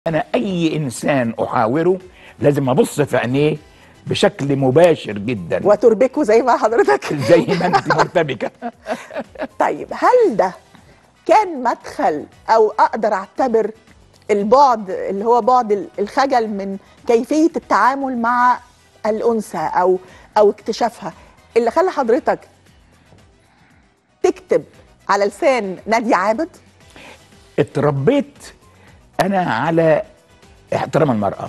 انا اي انسان احاوره لازم ابص في عينيه بشكل مباشر جدا وتربكه زي ما حضرتك زي ما انت مرتبكه طيب هل ده كان مدخل او اقدر اعتبر البعد اللي هو بعد الخجل من كيفيه التعامل مع الانثى او او اكتشافها اللي خلى حضرتك تكتب على لسان نادية عابد اتربيت انا على احترام المراه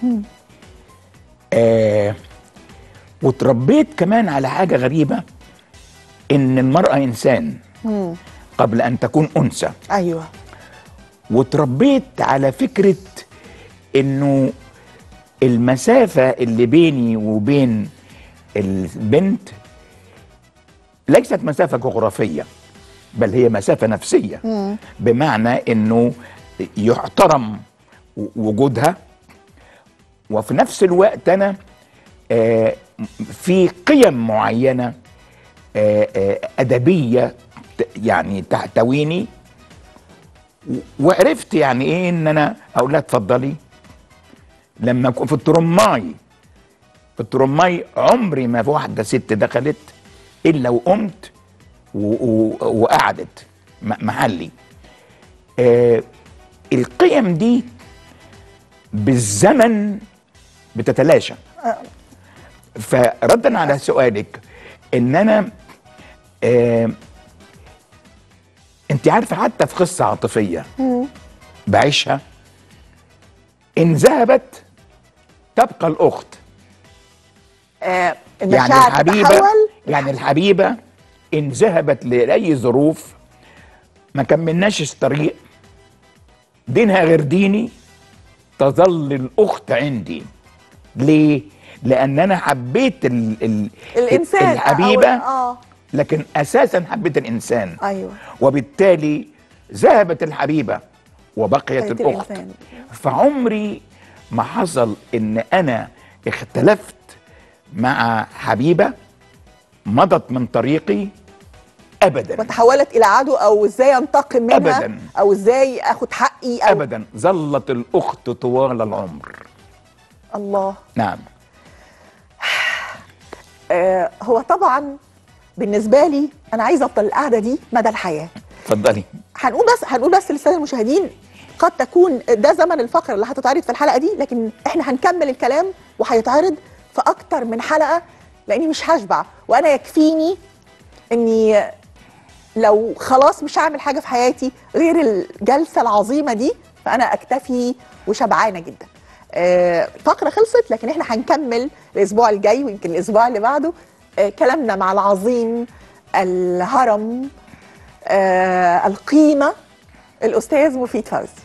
آه وتربيت كمان على حاجه غريبه ان المراه انسان قبل ان تكون انثى ايوه وتربيت على فكره انه المسافه اللي بيني وبين البنت ليست مسافه جغرافيه بل هي مسافه نفسيه بمعنى انه يحترم وجودها وفي نفس الوقت انا آه، في قيم معينه آه، آه، ادبيه ت- يعني تحتويني و- وعرفت يعني ايه ان انا اقول لها اتفضلي لما اكون في الترماي في الترماي عمري ما في واحده ست دخلت الا وقمت و- و- وقعدت م- محلي آه القيم دي بالزمن بتتلاشى فردا على سؤالك ان انا آه انت عارفه حتى في قصه عاطفيه بعيشها ان ذهبت تبقى الاخت آه يعني المشاعر الحبيبه تتحول يعني الحبيبه ان ذهبت لاي ظروف ما كملناش الطريق دينها غير ديني تظل الاخت عندي ليه لان انا حبيت ال ال الانسان الحبيبه أو- اه لكن اساسا حبيت الانسان ايوه وبالتالي ذهبت الحبيبه وبقيت بقيت الاخت الإنسان. فعمري ما حصل ان انا اختلفت مع حبيبه مضت من طريقي ابدا وتحولت الى عدو او ازاي انتقم منها أبداً. او ازاي اخد حقي او ابدا ظلت الاخت طوال العمر الله نعم آه هو طبعا بالنسبه لي انا عايزه افضل القعده دي مدى الحياه اتفضلي هنقول بس هنقول بس للساده المشاهدين قد تكون ده زمن الفقره اللي هتتعرض في الحلقه دي لكن احنا هنكمل الكلام وهيتعرض في اكتر من حلقه لاني مش هشبع وانا يكفيني اني لو خلاص مش هعمل حاجه في حياتي غير الجلسه العظيمه دي فانا اكتفي وشبعانه جدا آه، الفقره خلصت لكن احنا هنكمل الاسبوع الجاي ويمكن الاسبوع اللي بعده آه، كلامنا مع العظيم الهرم آه، القيمه الاستاذ مفيد فوزي